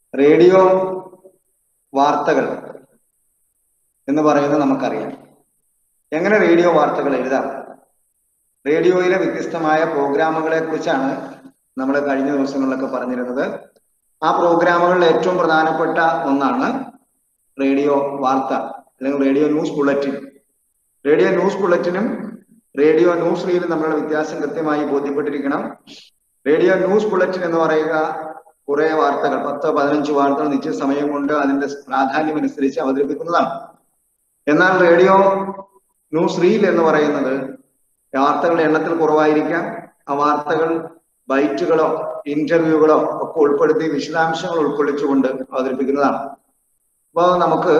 radio വാർത്തകൾ എന്ന് പറയുന്നത് നമുക്കറിയാം എങ്ങനെ റേഡിയോ വാർത്തകൾ എഴുതാം റേഡിയോയിലെ വ്യത്യസ്തമായ പ്രോഗ്രാമുകളെ കുറിച്ചാണ് നമ്മൾ കഴിഞ്ഞ ദിവസങ്ങളിലൊക്കെ പറഞ്ഞിരുന്നത് ആ പ്രോഗ്രാമുകളിൽ ഏറ്റവും പ്രധാനപ്പെട്ട ഒന്നാണ് റേഡിയോ വാർത്ത അല്ലെങ്കിൽ radio news bulletin radio news ബുള്ളറ്റിനും റേഡിയോ ന്യൂസ് റീലും തമ്മിലുള്ള വ്യത്യാസം കൃത്യമായി ബോധ്യപ്പെട്ടിരിക്കണം റേഡിയോ ന്യൂസ് ബുള്ളറ്റിൻ എന്ന് പറയുക കുറെ വാർത്തകൾ പത്ത് പതിനഞ്ച് വാർത്തകൾ നിശ്ചിത സമയം കൊണ്ട് അതിന്റെ പ്രാധാന്യം അനുസരിച്ച് അവതരിപ്പിക്കുന്നതാണ് എന്നാൽ റേഡിയോ ന്യൂസ് റീൽ എന്ന് പറയുന്നത് വാർത്തകളുടെ എണ്ണത്തിൽ കുറവായിരിക്കാം ആ വാർത്തകൾ ബൈറ്റുകളോ ഇന്റർവ്യൂകളോ ഒക്കെ ഉൾപ്പെടുത്തി വിശദാംശങ്ങൾ ഉൾക്കൊള്ളിച്ചുകൊണ്ട് അവതരിപ്പിക്കുന്നതാണ് അപ്പോൾ നമുക്ക്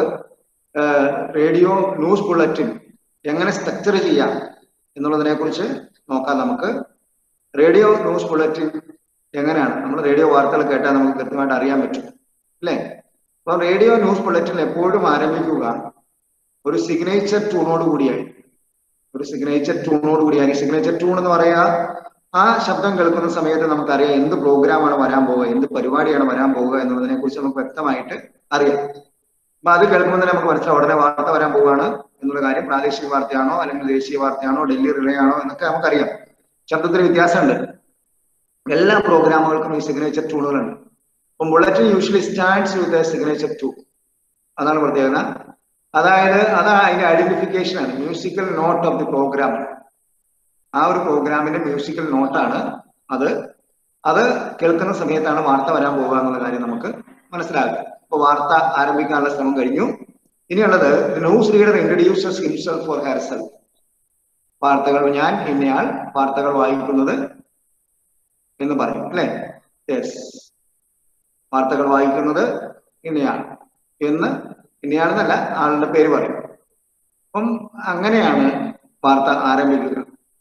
റേഡിയോ ന്യൂസ് ബുള്ളറ്റിൻ എങ്ങനെ സ്ട്രക്ചർ ചെയ്യാം എന്നുള്ളതിനെ കുറിച്ച് നോക്കാം നമുക്ക് റേഡിയോ ന്യൂസ് ബുള്ളറ്റിൻ എങ്ങനെയാണ് നമ്മൾ റേഡിയോ വാർത്തകൾ കേട്ടാൽ നമുക്ക് കൃത്യമായിട്ട് അറിയാൻ പറ്റും അല്ലേ അപ്പൊ റേഡിയോ ന്യൂസ് ബുള്ളറ്റിൻ എപ്പോഴും ആരംഭിക്കുക ഒരു സിഗ്നേച്ചർ ട്യൂണോട് കൂടിയായി ഒരു സിഗ്നേച്ചർ ട്യൂണോട് കൂടിയായി സിഗ്നേച്ചർ ട്യൂൺ എന്ന് പറയാ ആ ശബ്ദം കേൾക്കുന്ന സമയത്ത് നമുക്കറിയാം എന്ത് പ്രോഗ്രാമാണ് വരാൻ പോവുക എന്ത് പരിപാടിയാണ് വരാൻ പോവുക എന്നുള്ളതിനെ കുറിച്ച് നമുക്ക് വ്യക്തമായിട്ട് അറിയാം അപ്പൊ അത് കേൾക്കുമ്പോൾ തന്നെ നമുക്ക് മനസ്സിലാവും ഉടനെ വാർത്ത വരാൻ പോവുകയാണ് എന്നുള്ള കാര്യം പ്രാദേശിക വാർത്തയാണോ അല്ലെങ്കിൽ ദേശീയ വാർത്തയാണോ ഡൽഹി റിലേ ആണോ എന്നൊക്കെ നമുക്കറിയാം ശബ്ദത്തിന് വ്യത്യാസമുണ്ട് എല്ലാ പ്രോഗ്രാമുകൾക്കും ഈ സിഗ്നേച്ചർ ട്യൂണുകളുണ്ട് അപ്പം bulletin usually starts with signature tune അതാണ് പ്രത്യേകത അതായത് അതാണ് അതിന്റെ ഐഡന്റിഫിക്കേഷൻ ആണ് musical note of the program ആ ഒരു പ്രോഗ്രാമിന്റെ മ്യൂസിക്കൽ നോട്ടാണ് അത് അത് കേൾക്കുന്ന സമയത്താണ് വാർത്ത വരാൻ പോവുക എന്നുള്ള കാര്യം നമുക്ക് മനസ്സിലാകുക ഇപ്പൊ വാർത്ത ആരംഭിക്കാനുള്ള ശ്രമം കഴിഞ്ഞു ഇനിയുള്ളത് news reader introduces himself for herself വാർത്തകൾ ഞാൻ ഇന്നയാൾ വാർത്തകൾ വായിക്കുന്നത് എന്ന് പറയും അല്ലെ യെസ് വാർത്തകൾ വായിക്കുന്നത് ഇന്നയാൾ എന്ന് ഇന്നയാളെന്നല്ല ആളുടെ പേര് പറയും അപ്പം അങ്ങനെയാണ് വാർത്ത ആരംഭിക്കുക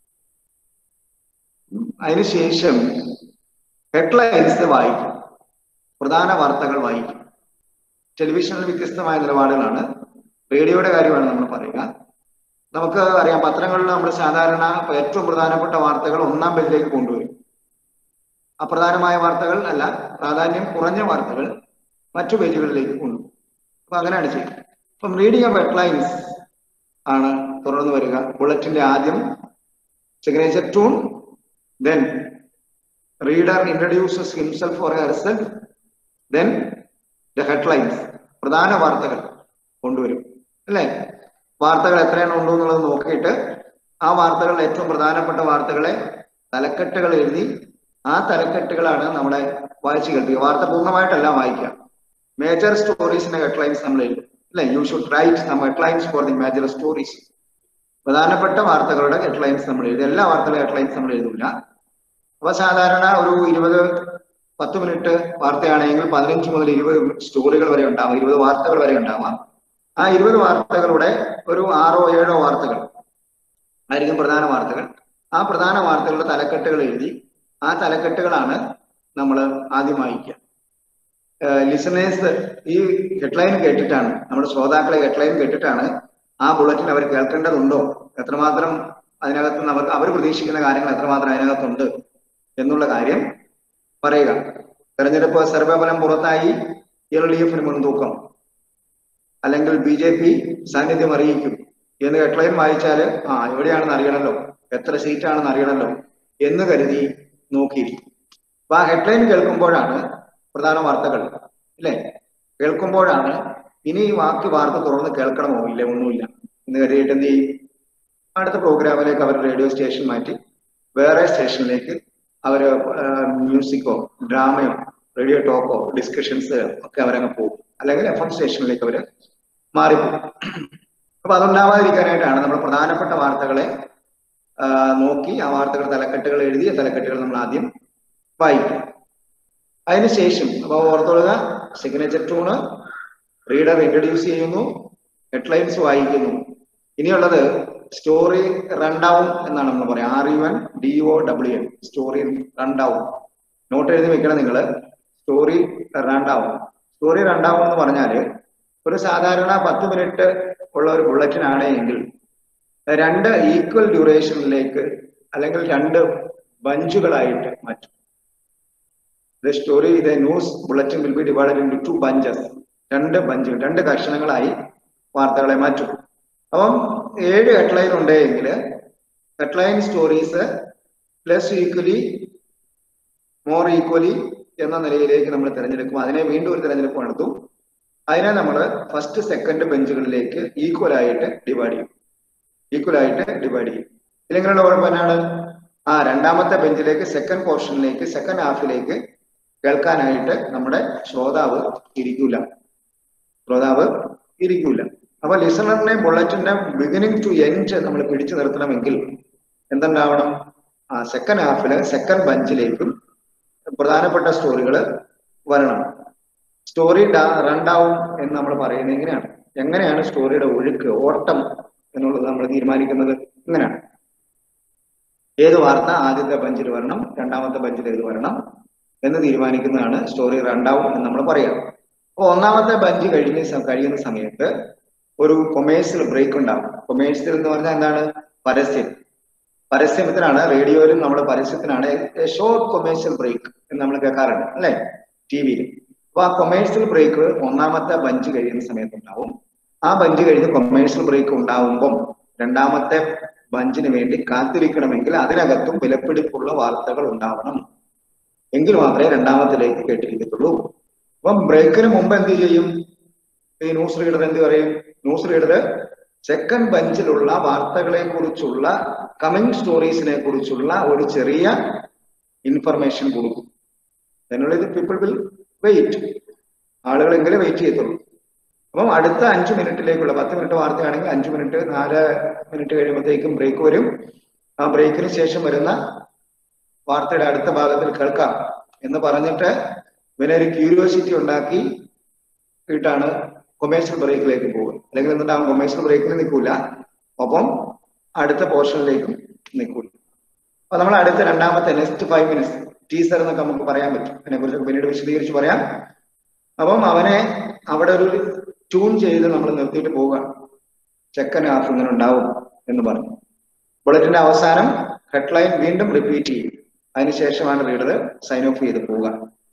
അതിനുശേഷം ഹെഡ്ലൈൻസ് വായിക്കും പ്രധാന വാർത്തകൾ വായിക്കും ടെലിവിഷനിൽ വ്യത്യസ്തമായ നിലപാടുകളാണ് റേഡിയോയുടെ കാര്യമാണ് നമ്മൾ പറയുക നമുക്ക് അറിയാം പത്രങ്ങളിൽ നമ്മൾ സാധാരണ ഏറ്റവും പ്രധാനപ്പെട്ട വാർത്തകൾ ഒന്നാം പേജിലേക്ക് കൊണ്ടുവരും അപ്രധാനമായ വാർത്തകൾ അല്ല പ്രാധാന്യം കുറഞ്ഞ വാർത്തകൾ മറ്റു പേജുകളിലേക്ക് കൊണ്ടുപോകും അപ്പൊ അങ്ങനെയാണ് ചെയ്യുന്നത് അപ്പം റീഡിംഗ് ഓഫ് ഹെഡ്ലൈൻസ് ആണ് തുടർന്ന് വരിക ബുള്ളറ്റിന്റെ ആദ്യം signature tune then reader introduces himself for herself then the headlines പ്രധാന വാർത്തകൾ കൊണ്ടുവരും അല്ലേ വാർത്തകൾ എത്രയാണ് ഉണ്ടോ എന്നുള്ളത് നോക്കിയിട്ട് ആ വാർത്തകളിൽ ഏറ്റവും പ്രധാനപ്പെട്ട വാർത്തകളെ തലക്കെട്ടുകൾ എഴുതി ആ തലക്കെട്ടുകളാണ് നമ്മളെ വായിച്ചു കേൾപ്പിക്കുക വാർത്ത പൂർണ്ണമായിട്ടല്ല വായിക്കുക മേജർ സ്റ്റോറീസിന്റെ ഹെഡ്ലൈൻസ് നമ്മൾ എഴുതും അല്ലെ you should write some headlines for the major stories പ്രധാനപ്പെട്ട വാർത്തകളുടെ ഹെഡ്ലൈൻസ് നമ്മൾ എഴുതും എല്ലാ വാർത്തകളുടെ ഹെഡ്ലൈൻസ് നമ്മൾ എഴുതില്ല അപ്പൊ സാധാരണ ഒരു ഇരുപത് പത്ത് മിനിറ്റ് വാർത്തയാണെങ്കിൽ പതിനഞ്ച് മുതൽ ഇരുപത് സ്റ്റോറികൾ വരെ ഉണ്ടാവാം ഇരുപത് വാർത്തകൾ വരെ ഉണ്ടാവാം ആ ഇരുപത് വാർത്തകളുടെ ഒരു ആറോ ഏഴോ വാർത്തകൾ ആയിരിക്കും പ്രധാന വാർത്തകൾ ആ പ്രധാന വാർത്തകളുടെ തലക്കെട്ടുകൾ എഴുതി ആ തലക്കെട്ടുകളാണ് നമ്മൾ ആദ്യം വായിക്കുക ലിസണേഴ്സ് ഈ ഹെഡ്ലൈൻ കേട്ടിട്ടാണ് നമ്മുടെ ശ്രോതാക്കളെ ഹെഡ്ലൈൻ കേട്ടിട്ടാണ് ആ ബുള്ളറ്റിൻ അവർ കേൾക്കേണ്ടതുണ്ടോ എത്രമാത്രം അതിനകത്ത് അവർ അവർ പ്രതീക്ഷിക്കുന്ന കാര്യങ്ങൾ എത്രമാത്രം അതിനകത്തുണ്ട് എന്നുള്ള കാര്യം പറയുക തെരഞ്ഞെടുപ്പ് സർവേഫലം പുറത്തായി എൽ ഡി എഫിന് മുൻതൂക്കം അല്ലെങ്കിൽ ബി ജെ പി സാന്നിധ്യം അറിയിക്കും എന്ന് ഹെഡ്ലൈൻ വായിച്ചാൽ ആ എവിടെയാണെന്ന് അറിയണമല്ലോ എത്ര സീറ്റാണെന്ന് അറിയണമല്ലോ എന്ന് കരുതി നോക്കിയിരിക്കും അപ്പൊ ആ ഹെഡ്ലൈൻ കേൾക്കുമ്പോഴാണ് പ്രധാന വാർത്തകൾ ഇല്ലേ കേൾക്കുമ്പോഴാണ് ഇനി ബാക്കി വാർത്ത തുറന്ന് കേൾക്കണമോ ഇല്ല ഒന്നുമില്ല എന്ന് കരുതിയിട്ട് എന്ത് ചെയ്യും അടുത്ത പ്രോഗ്രാമിലേക്ക് അവർ റേഡിയോ സ്റ്റേഷൻ മാറ്റി വേറെ സ്റ്റേഷനിലേക്ക് അവർ മ്യൂസിക്കോ ഡ്രാമയോ റേഡിയോ ടോക്കോ ഡിസ്കഷൻസ് ഒക്കെ അവരങ്ങ് പോകും അല്ലെങ്കിൽ എഫ് എം സ്റ്റേഷനിലേക്ക് അവർ മാറിപ്പോകും അപ്പൊ അതുണ്ടാവാതിരിക്കാനായിട്ടാണ് നമ്മൾ പ്രധാനപ്പെട്ട വാർത്തകളെ നോക്കി ആ വാർത്തകൾ തലക്കെട്ടുകൾ എഴുതി തലക്കെട്ടുകൾ നമ്മൾ ആദ്യം വായിക്കും അതിനുശേഷം അപ്പൊ ഓർത്തോളുക സിഗ്നേച്ചർ ടൂണ് റീഡർ ഇൻട്രൊഡ്യൂസ് ചെയ്യുന്നു ഹെഡ്ലൈൻസ് വായിക്കുന്നു ഇനിയുള്ളത് സ്റ്റോറി റൺ ഡൗൺ എന്നാണ് നമ്മൾ പറയാം R U N D O W N story run down note എഴുതി വെക്കണം നിങ്ങൾ story run down story run down എന്ന് പറഞ്ഞാല് ഒരു സാധാരണ പത്ത് മിനിറ്റ് ഉള്ള ഒരു ബുള്ളറ്റിൻ ആണ് എങ്കിൽ രണ്ട് ഈക്വൽ ഡ്യൂറേഷനിലേക്ക് അല്ലെങ്കിൽ രണ്ട് ബഞ്ചുകളായിട്ട് മാറ്റും the story the news bulletin will be divided into bunches രണ്ട് ബഞ്ച് രണ്ട് കഷണങ്ങളായി വാർത്തകളെ മാറ്റും അപ്പം ഏഴ് ഹെഡ്ലൈൻ ഉണ്ടെങ്കിൽ headline stories plus equally more equally എന്ന നിലയിലേക്ക് നമ്മൾ തിരഞ്ഞെടുക്കും അതിനെ വീണ്ടും ഒരു തിരഞ്ഞെടുപ്പ് നടത്തും അതിനെ നമ്മൾ ഫസ്റ്റ് സെക്കൻഡ് ബെഞ്ചുകളിലേക്ക് ഈക്വൽ ആയിട്ട് ഡിവൈഡ് ചെയ്യും ഈക്വൽ ആയിട്ട് ഡിവൈഡ് ചെയ്യും ഇല്ലെങ്കിലുള്ള കുഴപ്പം എന്നാണ് ആ രണ്ടാമത്തെ ബെഞ്ചിലേക്ക് സെക്കൻഡ് പോർഷനിലേക്ക് സെക്കൻഡ് ഹാഫിലേക്ക് കേൾക്കാനായിട്ട് നമ്മുടെ ശ്രോതാവ് ഇരിക്കൂല ശ്രോതാവ് ഇരിക്കൂല അപ്പൊ ലിസണറിനെ ബുള്ളറ്റിന്റെ ബിഗിനിങ് ടു എൻഡ് നമ്മൾ പിടിച്ചു നിർത്തണമെങ്കിൽ എന്തുണ്ടാവണം ആ സെക്കൻഡ് ഹാഫില് സെക്കൻഡ് ബഞ്ചിലേക്കും പ്രധാനപ്പെട്ട സ്റ്റോറികൾ വരണം സ്റ്റോറി റണ്ടാവും എന്ന് നമ്മൾ പറയുന്നത് എങ്ങനെയാണ് എങ്ങനെയാണ് സ്റ്റോറിയുടെ ഒഴുക്ക് ഓട്ടം എന്നുള്ളത് നമ്മൾ തീരുമാനിക്കുന്നത് ഇങ്ങനെയാണ് ഏത് വാർത്ത ആദ്യത്തെ ബഞ്ചിൽ വരണം രണ്ടാമത്തെ ബഞ്ചിൽ ഏത് വരണം എന്ന് തീരുമാനിക്കുന്നതാണ് സ്റ്റോറി റണ്ടാവും എന്ന് നമ്മൾ പറയാം അപ്പൊ ഒന്നാമത്തെ ബഞ്ച് കഴിഞ്ഞ കഴിയുന്ന സമയത്ത് ഒരു കൊമേഴ്സ്യൽ ബ്രേക്ക് ഉണ്ടാവും കൊമേഴ്സ്യൽ എന്ന് പറഞ്ഞാൽ എന്താണ് പരസ്യം പരസ്യത്തിനാണ് റേഡിയോയിലും നമ്മൾ പരസ്യത്തിനാണ് ഷോർട്ട് കൊമേഴ്സ്യൽ ബ്രേക്ക് എന്ന് നമ്മൾ കേൾക്കാറുണ്ട് അല്ലെ ടി വിയിൽ അപ്പൊ ആ കൊമേഴ്സ്യൽ ബ്രേക്ക് ഒന്നാമത്തെ ബഞ്ച് കഴിയുന്ന സമയത്ത് ഉണ്ടാവും ആ ബഞ്ച് കഴിഞ്ഞ് കൊമേഴ്സ്യൽ ബ്രേക്ക് ഉണ്ടാവുമ്പം രണ്ടാമത്തെ ബഞ്ചിന് വേണ്ടി കാത്തിരിക്കണമെങ്കിൽ അതിനകത്തും വിലപിടിപ്പുള്ള വാർത്തകൾ ഉണ്ടാവണം എങ്കിൽ മാത്രമേ രണ്ടാമത്തിലേക്ക് കേട്ടിരിക്കത്തുള്ളൂ അപ്പം ബ്രേക്കിന് മുമ്പ് എന്ത് ചെയ്യും ഈ ന്യൂസ് റീഡർ എന്ത് പറയും ന്യൂസ് റീഡർ സെക്കൻഡ് ബെഞ്ചിലുള്ള വാർത്തകളെ കുറിച്ചുള്ള കമ്മിങ് സ്റ്റോറീസിനെ കുറിച്ചുള്ള ഒരു ചെറിയ ഇൻഫർമേഷൻ കൊടുക്കും അതിനുള്ളത് പീപ്പിൾ വിൽ വെയിറ്റ് ആളുകളെങ്കിലും വെയിറ്റ് ചെയ്യത്തുള്ളൂ അപ്പം അടുത്ത അഞ്ചു മിനിറ്റിലേക്കുള്ള പത്ത് മിനിറ്റ് വാർത്തയാണെങ്കിൽ അഞ്ചു മിനിറ്റ് നാല് മിനിറ്റ് കഴിയുമ്പോഴത്തേക്കും ബ്രേക്ക് വരും ആ ബ്രേക്കിന് ശേഷം വരുന്ന വാർത്തയുടെ അടുത്ത ഭാഗത്തിൽ കേൾക്കാം എന്ന് പറഞ്ഞിട്ട് ഇവനെ ഒരു ക്യൂരിയോസിറ്റി ഉണ്ടാക്കി ഇട്ടാണ് കൊമേഴ്ഷ്യൽ ബ്രേക്കിലേക്ക് പോകുക അല്ലെങ്കിൽ എന്നിട്ട് കൊമേഴ്ഷ്യൽ ബ്രേക്കിൽ നിൽക്കൂല ഒപ്പം അടുത്ത പോർഷനിലേക്കും നിൽക്കൂല അപ്പൊ നമ്മൾ അടുത്ത രണ്ടാമത്തെ നെക്സ്റ്റ് ഫൈവ് മിനിറ്റ്സ് ടീസർ എന്നൊക്കെ നമുക്ക് പറയാൻ പറ്റും അതിനെക്കുറിച്ച് പിന്നീട് വിശദീകരിച്ച് പറയാം അപ്പം അവനെ അവിടെ ഒരു ട്യൂൺ ചെയ്ത് നമ്മൾ നിർത്തിയിട്ട് പോവുക ചെക്കൻ ഹാഫ് ഇങ്ങനെ ഉണ്ടാവും എന്ന് പറഞ്ഞു ബുള്ളറ്റിന്റെ അവസാനം ഹെഡ്ലൈൻ വീണ്ടും റിപ്പീറ്റ് ചെയ്യും അതിനുശേഷമാണ് റീഡർ സൈൻ ഓഫ് ചെയ്ത് പോവുക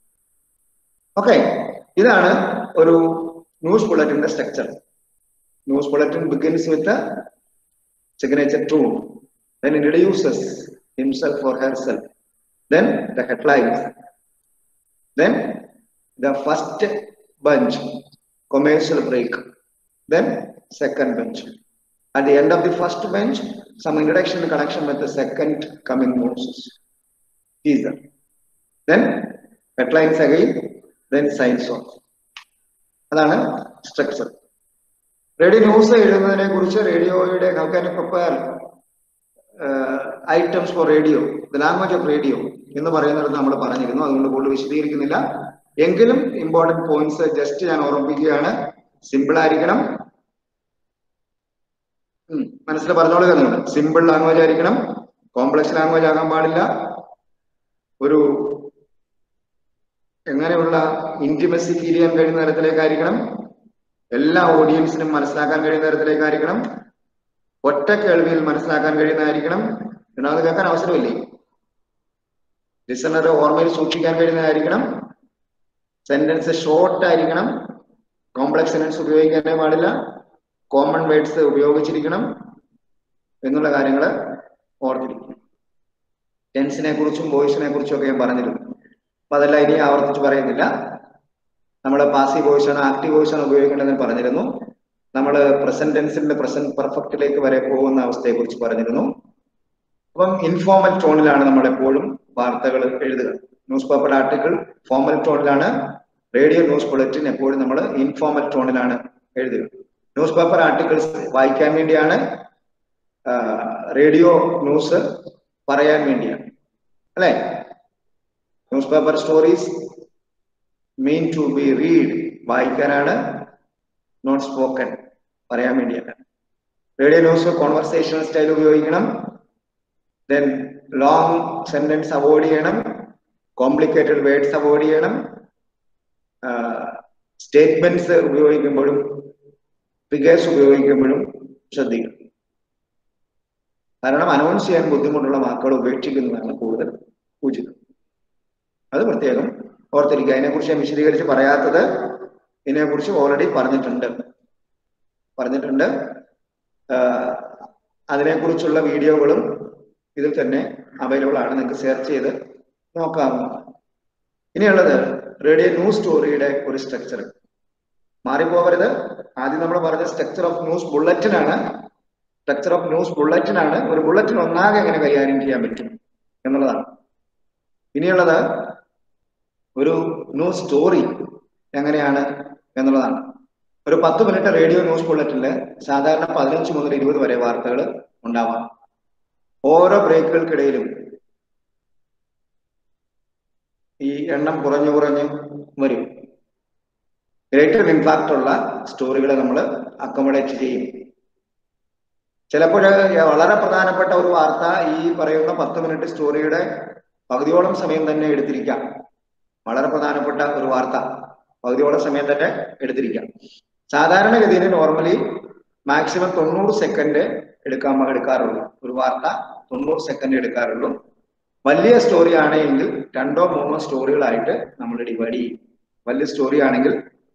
ഓക്കെ ഇതാണ് ഒരു ന്യൂസ് ബുള്ളറ്റിന്റെ structure news bulletin begins with signature tune then introduces himself or herself then the headlines then the first bunch commercial break then second bench at the end of the first bench some introduction in connection with the second coming news teaser then headlines again then signs off അതാണ് structure radio news എഴുതുന്നതിനെ കുറിച്ച് റേഡിയോയുടെ how can prepare items for radio the language of radio എന്ന് പറയുന്നിടത്ത് നമ്മൾ പറഞ്ഞിരുന്നു അതുകൊണ്ട് കൂടുതൽ വിശദീകരിക്കുന്നില്ല എങ്കിലും ഇമ്പോർട്ടന്റ് പോയിന്റ്സ് ജസ്റ്റ് ഞാൻ ഓർമ്മിപ്പിക്കുകയാണ് സിമ്പിൾ ആയിരിക്കണം മനസ്സിൽ പറഞ്ഞോളൂ നിങ്ങൾ സിമ്പിൾ ലാംഗ്വേജ് ആയിരിക്കണം കോംപ്ലക്സ് ലാംഗ്വേജ് ആകാൻ പാടില്ല ഒരു എങ്ങനെയുള്ള ഇന്റിമസി ഫീൽ ചെയ്യാൻ കഴിയുന്ന തരത്തിലേക്കായിരിക്കണം എല്ലാ ഓഡിയൻസിനും മനസ്സിലാക്കാൻ കഴിയുന്ന തരത്തിലേക്കായിരിക്കണം ഒറ്റ കേൾവിയിൽ മനസ്സിലാക്കാൻ കഴിയുന്നതായിരിക്കണം രണ്ടാമത് കേൾക്കാൻ അവസരമില്ലേ ലിസണർ ഓർമ്മയിൽ സൂക്ഷിക്കാൻ കഴിയുന്നതായിരിക്കണം സെന്റൻസ് ഷോർട്ട് ആയിരിക്കണം കോംപ്ലക്സ് സെന്റൻസ് ഉപയോഗിക്കാനേ പാടില്ല കോമൺ വേർഡ്സ് ഉപയോഗിച്ചിരിക്കണം എന്നുള്ള കാര്യങ്ങൾ ഓർത്തിരിക്കും ടെൻസിനെ കുറിച്ചും വോയിസിനെ കുറിച്ചും ഒക്കെ ഞാൻ പറഞ്ഞിരുന്നു അപ്പൊ അതെല്ലാം ഇനി ആവർത്തിച്ച് പറയുന്നില്ല നമ്മൾ പാസീവ് വോയിസ് ആണ് ആക്റ്റീവ് വോയിസ് ആണ് ഉപയോഗിക്കേണ്ടതെന്ന് പറഞ്ഞിരുന്നു നമ്മൾ പ്രസന്റ് ടെൻസിന്റെ പ്രസന്റ് പെർഫെക്റ്റിലേക്ക് വരെ പോകുന്ന അവസ്ഥയെ കുറിച്ച് പറഞ്ഞിരുന്നു അപ്പം ഇൻഫോർമൽ ടോണിലാണ് നമ്മൾ എപ്പോഴും വാർത്തകൾ എഴുതുക ന്യൂസ് പേപ്പർ ആർട്ടിക്കിൾ ഫോർമൽ ടോണിലാണ് റേഡിയോ ന്യൂസ് ബുള്ളറ്റിൻ എപ്പോഴും നമ്മൾ ഇൻഫോർമൽ ടോണിലാണ് എഴുതുക ന്യൂസ് പേപ്പർ ആർട്ടിക്കിൾസ് വായിക്കാൻ വേണ്ടിയാണ് റേഡിയോ ന്യൂസ് പറയാൻ വേണ്ടിയാണ് അല്ലെ newspaper stories mean to be read വായിക്കാനാണ് നോട്ട് സ്പോക്കൺ പറയാൻ വേണ്ടിയാണ് റേഡിയോ ന്യൂസ് കോൺവെർസേഷണൽ സ്റ്റൈൽ ഉപയോഗിക്കണം ദെൻ ലോങ് സെന്റൻസ് അവോയ്ഡ് ചെയ്യണം കോംപ്ലിക്കേറ്റഡ് വേർഡ്സ് അവോയ്ഡ് ചെയ്യണം സ്റ്റേറ്റ്മെന്റ്സ് ഉപയോഗിക്കുമ്പോഴും ഫിഗേഴ്സ് ഉപയോഗിക്കുമ്പോഴും ശ്രദ്ധിക്കണം കാരണം അനൗൺസ് ചെയ്യാൻ ബുദ്ധിമുട്ടുള്ള വാക്കുകൾ ഉപേക്ഷിക്കുന്നതാണ് കൂടുതൽ ഉചിതം അത് പ്രത്യേകം ഓർത്തിരിക്കുക അതിനെക്കുറിച്ച് ഞാൻ വിശദീകരിച്ച് പറയാത്തത് ഇതിനെക്കുറിച്ച് ഓൾറെഡി പറഞ്ഞിട്ടുണ്ട് പറഞ്ഞിട്ടുണ്ട് ആഹ് അതിനെക്കുറിച്ചുള്ള വീഡിയോകളും ഇതിൽ തന്നെ അവൈലബിൾ ആണ് നിങ്ങൾക്ക് സെർച്ച് ചെയ്ത് നോക്കാവുന്നതാണ് ഇനിയുള്ളത് റേഡിയോ ന്യൂസ് സ്റ്റോറിയുടെ ഒരു സ്ട്രക്ചർ മാറിപ്പോവരുത് ആദ്യം നമ്മൾ പറഞ്ഞ സ്ട്രക്ചർ ഓഫ് ന്യൂസ് ബുള്ളറ്റിനാണ് സ്ട്രക്ചർ ഓഫ് ന്യൂസ് ബുള്ളറ്റിനാണ് ഒരു ബുള്ളറ്റിൻ ഒന്നാകെ എങ്ങനെ കൈകാര്യം ചെയ്യാൻ പറ്റും എന്നുള്ളതാണ് ഇനിയുള്ളത് ഒരു ന്യൂസ് സ്റ്റോറി എങ്ങനെയാണ് എന്നുള്ളതാണ് ഒരു പത്ത് മിനിറ്റ് റേഡിയോ ന്യൂസ് ബുള്ളറ്റിനിൽ സാധാരണ പതിനഞ്ച് മുതൽ ഇരുപത് വരെ വാർത്തകൾ ഉണ്ടാവാം ഓരോ ബ്രേക്കുകൾക്കിടയിലും ഈ എണ്ണം കുറഞ്ഞു കുറഞ്ഞു വരും ഗ്രേറ്റർ ഇമ്പാക്റ്റ് ഉള്ള സ്റ്റോറികൾ നമ്മൾ അക്കോമഡേറ്റ് ചെയ്യും ചിലപ്പോൾ വളരെ പ്രധാനപ്പെട്ട ഒരു വാർത്ത ഈ പറയുന്ന പത്ത് മിനിറ്റ് സ്റ്റോറിയുടെ പകുതിയോളം സമയം തന്നെ എടുത്തിരിക്കാം വളരെ പ്രധാനപ്പെട്ട ഒരു വാർത്ത പകുതിയോളം സമയം തന്നെ എടുത്തിരിക്കാം സാധാരണഗതിയിൽ നോർമലി മാക്സിമം തൊണ്ണൂറ് സെക്കൻഡ് എടുക്കാൻ എടുക്കാറുള്ളൂ ഒരു വാർത്ത തൊണ്ണൂറ് സെക്കൻഡ് എടുക്കാറുള്ളൂ വലിയ സ്റ്റോറി ആണെങ്കിൽ രണ്ടോ മൂന്നോ സ്റ്റോറികളായിട്ട് നമ്മൾ ഡിവൈഡ് ചെയ്യും വലിയ സ്റ്റോറി ആണെങ്കിൽ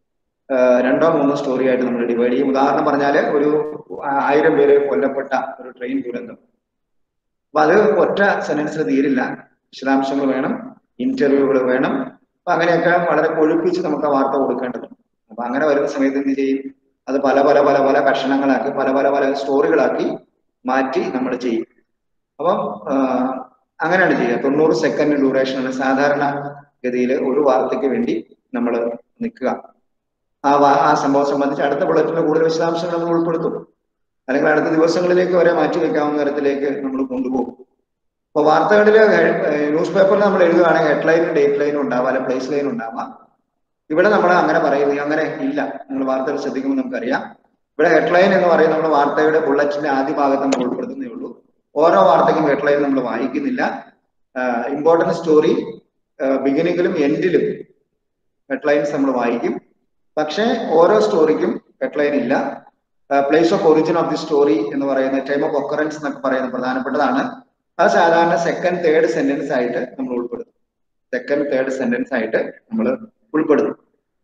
രണ്ടോ മൂന്നോ സ്റ്റോറി ആയിട്ട് നമ്മൾ ഡിവൈഡ് ചെയ്യും ഉദാഹരണം പറഞ്ഞാല് ഒരു ആയിരം പേര് കൊല്ലപ്പെട്ട ഒരു ട്രെയിൻ ദുരന്തം അപ്പൊ അത് ഒറ്റ സെന്റൻസിൽ തീരില്ല വിശദാംശങ്ങൾ വേണം ഇന്റർവ്യൂകൾ വേണം അപ്പൊ അങ്ങനെയൊക്കെ വളരെ കൊഴുപ്പിച്ച് നമുക്ക് ആ വാർത്ത കൊടുക്കേണ്ടതുണ്ട് അപ്പൊ അങ്ങനെ വരുന്ന സമയത്ത് എന്ത് ചെയ്യും അത് പല പല പല പല കഷണങ്ങളാക്കി പല പല പല സ്റ്റോറികളാക്കി മാറ്റി നമ്മൾ ചെയ്യും അപ്പം അങ്ങനെയാണ് ചെയ്യുക തൊണ്ണൂറ് സെക്കൻഡ് ഡ്യൂറേഷനാണ് സാധാരണ ഗതിയിൽ ഒരു വാർത്തയ്ക്ക് വേണ്ടി നമ്മൾ നിൽക്കുക ആ ആ സംഭവം സംബന്ധിച്ച് അടുത്ത ബുള്ളറ്റിന്റെ കൂടുതൽ വിശദാംശങ്ങൾ നമ്മൾ ഉൾപ്പെടുത്തും അല്ലെങ്കിൽ അടുത്ത ദിവസങ്ങളിലേക്ക് വരെ മാറ്റി വെക്കാവുന്ന തരത്തിലേക്ക് നമ്മൾ കൊണ്ടുപോകും അപ്പൊ വാർത്തകളിൽ ന്യൂസ് പേപ്പറിൽ നമ്മൾ എഴുതുകയാണെങ്കിൽ ഹെഡ്ലൈനും ഡേറ്റ് ലൈനും ഉണ്ടാവാം അല്ലെങ്കിൽ പ്ലേസ് ലൈനും ഉണ്ടാവാം ഇവിടെ നമ്മൾ അങ്ങനെ പറയുന്നത് അങ്ങനെ ഇല്ല നമ്മൾ വാർത്തകൾ ശ്രദ്ധിക്കുമ്പോൾ നമുക്കറിയാം ഇവിടെ ഹെഡ്ലൈൻ എന്ന് പറയുന്നത് നമ്മൾ വാർത്തയുടെ ബുള്ളറ്റിന്റെ ആദ്യ ഭാഗത്ത് നമ്മൾ ഉൾപ്പെടുത്തുന്നേ ഉള്ളൂ ഓരോ വാർത്തയ്ക്കും ഹെഡ്ലൈൻ നമ്മൾ വായിക്കുന്നില്ല ഇമ്പോർട്ടന്റ് സ്റ്റോറി ബിഗിനിങ്ങിലും എൻഡിലും ഹെഡ്ലൈൻസ് നമ്മൾ വായിക്കും പക്ഷേ ഓരോ സ്റ്റോറിക്കും ഹെഡ്ലൈൻ ഇല്ല place of origin of the story എന്ന് പറയുന്ന ടൈം ഓഫ് ഒക്കറൻസ് എന്നൊക്കെ പറയുന്നത് പ്രധാനപ്പെട്ടതാണ് അത് സാധാരണ സെക്കൻഡ് തേർഡ് സെന്റൻസ് ആയിട്ട് നമ്മൾ ഉൾപ്പെടുത്തും സെക്കൻഡ് തേർഡ് സെന്റൻസ് ആയിട്ട് നമ്മൾ ഉൾപ്പെടുത്തും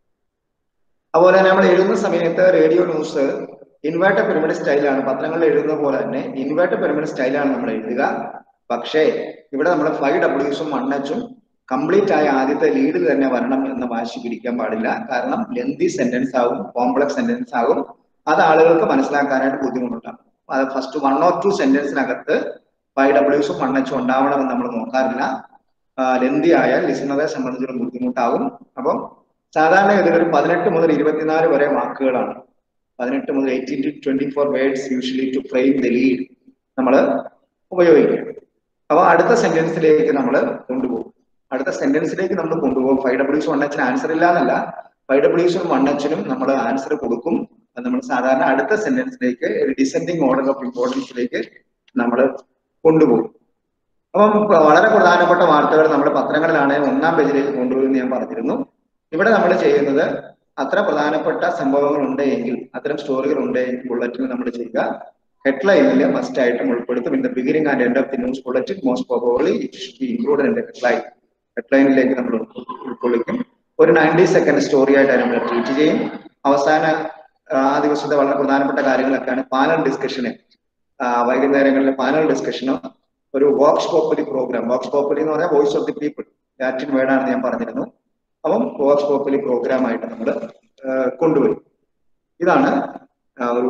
അതുപോലെ തന്നെ നമ്മൾ എഴുതുന്ന സമയത്ത് റേഡിയോ ന്യൂസ് ഇൻവേർട്ടർ പിരമിഡ് സ്റ്റൈലാണ് പത്രങ്ങളിൽ എഴുതുന്ന പോലെ തന്നെ ഇൻവേർട്ടർ പിരമിഡ് സ്റ്റൈലാണ് നമ്മൾ എഴുതുക പക്ഷേ ഇവിടെ നമ്മൾ ഫൈവ് ഡബ്ല്യൂസും വൺ എച്ചും കംപ്ലീറ്റ് ആയ ആദ്യത്തെ ലീഡിൽ തന്നെ വരണം എന്ന വാശി പിടിക്കാൻ പാടില്ല കാരണം ലെന്തി സെന്റൻസ് ആകും കോംപ്ലക്സ് സെന്റൻസ് ആകും അത് ആളുകൾക്ക് മനസ്സിലാക്കാനായിട്ട് ബുദ്ധിമുട്ടുണ്ടാകും അത് ഫസ്റ്റ് വൺ ഓർ ടു സെന്റൻസിനകത്ത് ഫൈവ് ഡബ്ല്യൂസും വൺ എച്ചും ഉണ്ടാവണമെന്ന് നമ്മൾ നോക്കാറില്ല ലെന്തി ആയാൽ ലിസണറെ സംബന്ധിച്ചൊരു ബുദ്ധിമുട്ടാകും അപ്പം സാധാരണ ഇതിലൊരു പതിനെട്ട് മുതൽ ഇരുപത്തിനാല് വരെ വാക്കുകളാണ് പതിനെട്ട് മുതൽ eighteen to twenty four words usually to frame the lead നമ്മൾ ഉപയോഗിക്കും അപ്പൊ അടുത്ത സെന്റൻസിലേക്ക് നമ്മൾ കൊണ്ടുപോകും അടുത്ത സെന്റൻസിലേക്ക് നമ്മൾ കൊണ്ടുപോകും ഫൈവ് ഡബ്ല്യൂസ് വൺ എച്ചിന് ആൻസർ ഇല്ല എന്നല്ല ഫൈവ് ഡബ്ല്യൂസും വൺ എച്ചിനും നമ്മൾ ആൻസർ കൊടുക്കും അത് നമ്മൾ സാധാരണ അടുത്ത സെന്റൻസിലേക്ക് ഡിസെൻഡിങ് ഓർഡർ ഓഫ് ഇമ്പോർട്ടൻസിലേക്ക് നമ്മൾ കൊണ്ടുപോകും അപ്പം വളരെ പ്രധാനപ്പെട്ട വാർത്തകൾ നമ്മുടെ പത്രങ്ങളിലാണ് ഒന്നാം പേജിലേക്ക് കൊണ്ടുവരുമെന്ന് ഞാൻ പറഞ്ഞിരുന്നു ഇവിടെ നമ്മൾ ചെയ്യുന്നത് അത്ര പ്രധാനപ്പെട്ട സംഭവങ്ങൾ ഉണ്ട് എങ്കിൽ അത്തരം സ്റ്റോറികൾ ഉണ്ട് എങ്കിൽ ബുള്ളറ്റിന് നമ്മൾ ചെയ്യുക ഹെഡ്ലൈനിൽ മസ്റ്റ് ആയിട്ടും ഉൾപ്പെടുത്തും in the beginning and end of the news bulletin most probably it should be included in the headline ഹെഡ്ലൈനിലേക്ക് നമ്മൾ ഉൾക്കൊള്ളിക്കും ഒരു നയൻറ്റി സെക്കൻഡ് സ്റ്റോറി ആയിട്ട് നമ്മൾ ട്രീറ്റ് ചെയ്യും അവസാന ആ ദിവസത്തെ വളരെ പ്രധാനപ്പെട്ട കാര്യങ്ങളൊക്കെയാണ് പാനൽ ഡിസ്കഷന് വൈകുന്നേരങ്ങളിലെ പാനൽ ഡിസ്കഷനോ ഒരു vox populi program vox populi എന്ന് പറഞ്ഞാൽ voice of the people Latin വേർഡാണെന്ന് ഞാൻ പറഞ്ഞിരുന്നു അപ്പം വോക്സ് പോപ്പുലി പ്രോഗ്രാം ആയിട്ട് നമ്മൾ കൊണ്ടുവരും ഇതാണ് ഒരു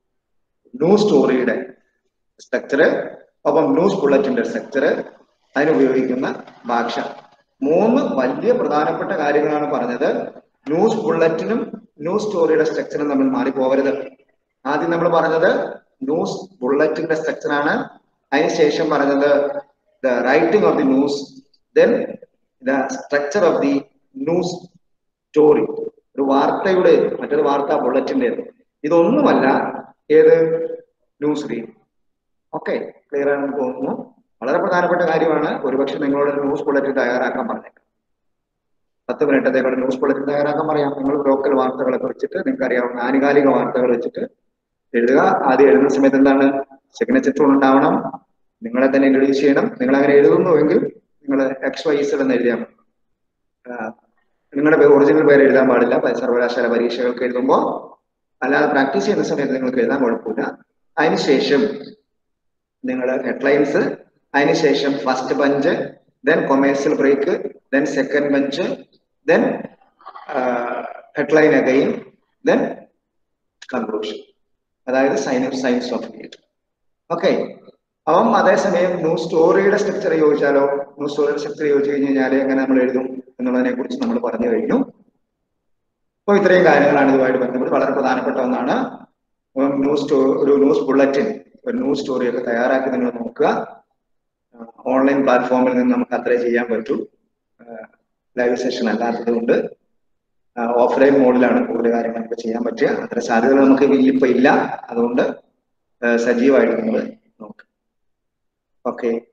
ന്യൂസ് സ്റ്റോറിയുടെ സ്ട്രക്ചർ ഒപ്പം ന്യൂസ് ബുള്ളറ്റിന്റെ സ്ട്രക്ചർ അതിനുപയോഗിക്കുന്ന ഭാഷ മൂന്ന് വലിയ പ്രധാനപ്പെട്ട കാര്യങ്ങളാണ് പറഞ്ഞത് ന്യൂസ് ബുള്ളറ്റിനും ന്യൂസ് സ്റ്റോറിയുടെ സ്ട്രക്ചറും തമ്മിൽ മാറിപ്പോകരുത് ആദ്യം നമ്മൾ പറഞ്ഞത് ന്യൂസ് ബുള്ളറ്റിന്റെ സ്ട്രക്ചറാണ് അതിനുശേഷം പറഞ്ഞത് the writing of the news then the structure of the news story ഒരു വാർത്തയുടെ മറ്റൊരു വാർത്താ ബുള്ളറ്റിന്റെ ഇതൊന്നുമല്ല ഏത് ന്യൂസ് റീഡ് ഓക്കെ ക്ലിയർ ആണെന്ന് തോന്നുന്നു വളരെ പ്രധാനപ്പെട്ട കാര്യമാണ് ഒരുപക്ഷെ നിങ്ങളോട് ന്യൂസ് ബുള്ളറ്റിൻ തയ്യാറാക്കാൻ പറഞ്ഞേക്കാം പത്ത് മിനിറ്റത്തേക്കുള്ള ന്യൂസ് ബുള്ളറ്റിൻ തയ്യാറാക്കാൻ പറയാം നിങ്ങൾ ലോക്കൽ വാർത്തകളെ കുറിച്ചിട്ട് നിങ്ങൾക്ക് അറിയാവുന്ന ആനുകാലിക വാർത്തകൾ വെച്ചിട്ട് എഴുതുക ആദ്യം എഴുതുന്ന സമയത്ത് എന്താണ് സിഗ്നേച്ചർ ടൂൺ ഉണ്ടാവണം നിങ്ങളെ തന്നെ ഇൻട്രൊഡ്യൂസ് ചെയ്യണം നിങ്ങൾ അങ്ങനെ എഴുതുന്നുവെങ്കിൽ നിങ്ങൾ എക്സ് വൈ സെഡ് എന്ന് എഴുതിയാൽ മതി നിങ്ങളുടെ ഒറിജിനൽ പേര് എഴുതാൻ പാടില്ല പ- സർവകലാശാല പരീക്ഷകൾക്ക് എഴുതുമ്പോൾ അല്ലാതെ പ്രാക്ടീസ് ചെയ്യുന്ന സമയത്ത് നിങ്ങൾക്ക് എഴുതാൻ കുഴപ്പമില്ല അതിനുശേഷം നിങ്ങൾ ഹെഡ്ലൈൻസ് അതിനുശേഷം first bunch then commercial break then second bunch then headline again then conclusion അതായത് sign signs off field okay അപ്പം അതേസമയം ന്യൂസ് സ്റ്റോറിയുടെ സ്ട്രക്ചർ ചോദിച്ചാലോ ന്യൂസ് സ്റ്റോറിയുടെ സ്ട്രക്ചർ ചോദിച്ചു കഴിഞ്ഞ് കഴിഞ്ഞാൽ എങ്ങനെ നമ്മൾ എഴുതും എന്നുള്ളതിനെ കുറിച്ച് നമ്മൾ പറഞ്ഞു കഴിഞ്ഞു അപ്പോൾ ഇത്രയും കാര്യങ്ങളാണ് ഇതുമായിട്ട് ബന്ധപ്പെട്ട് വളരെ പ്രധാനപ്പെട്ട ഒന്നാണ് ഉം ന്യൂസ് സ്റ്റോ ഒരു ന്യൂസ് ബുള്ളറ്റിൻ ഒരു ന്യൂസ് സ്റ്റോറി ഒക്കെ തയ്യാറാക്കി നിങ്ങൾ നോക്കുക ഓൺലൈൻ പ്ലാറ്റ്ഫോമിൽ നിന്ന് നമുക്ക് അത്രേ ചെയ്യാൻ പറ്റൂ ലൈവ് സെഷൻ അല്ലാത്തത് കൊണ്ട് ഓഫ്ലൈൻ മോഡിലാണ് കൂടുതൽ കാര്യങ്ങൾ നമുക്ക് ചെയ്യാൻ പറ്റുക അത്ര സാധ്യതകൾ നമുക്ക് ഇപ്പൊ ഇല്ല അതുകൊണ്ട് ആ, സജീവമായിട്ട് നിങ്ങൾ നോക്കുക ഓക്കെ